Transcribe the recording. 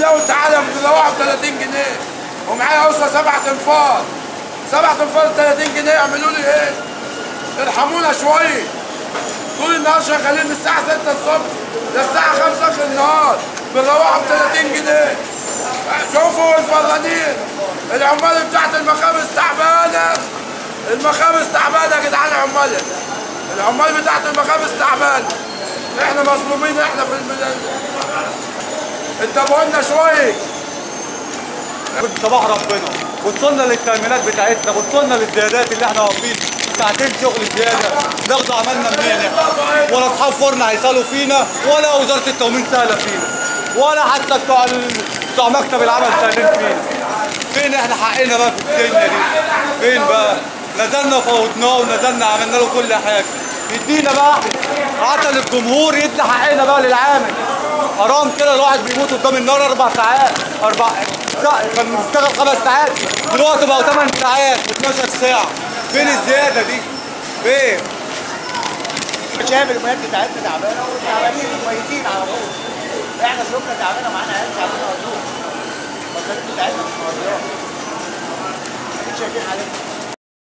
قلت تعالى بنروحوا ب 30 جنيه ومعايا اسره سبع تنفار سبع تنفار 30 جنيه يعملوا لي ايه؟ ارحمونا شويه طول النهار شغالين من الساعه 6 الصبح للساعه 5 اخر النهار بنروحوا ب 30 جنيه شوفوا الفرانين العمال بتاعت المخابز تعبانه المخابز تعبانه يا جدعان العمال العمال بتاعت المخابز تعبانه احنا مظلومين احنا في الميدان انتبهوا لنا شويه صباح ربنا وصلنا للتأمينات بتاعتنا وصلنا للزيادات اللي احنا واقفين ساعتين شغل زيادة ناخده عملنا منين احنا ولا اصحاب فرن هيسالوا فينا ولا وزارة التموين سهلة فينا ولا حتى بتوع ال- بتوع مكتب العمل سهلين فينا فين احنا حقنا بقى في الدنيا دي فين بقى نزلنا وفوضناه ونزلنا عملنا له كل حاجة يدينا بقى عطل الجمهور يدي حقنا بقى للعامل حرام كده الواحد بيموت قدام النار اربع ساعات اربع ساعة كان بيشتغل خمس ساعات دلوقتي بقوا ثمان ساعات و12 ساعة فين الزيادة دي؟ فين؟ شايف الميات بتاعتنا تعبانه وتعبانين وميتين على طول احنا ظروفنا تعبانه معانا عيال تعبانه مظلوم المصاريف بتاعتنا مش مقضياها اكيد شايفين حالتنا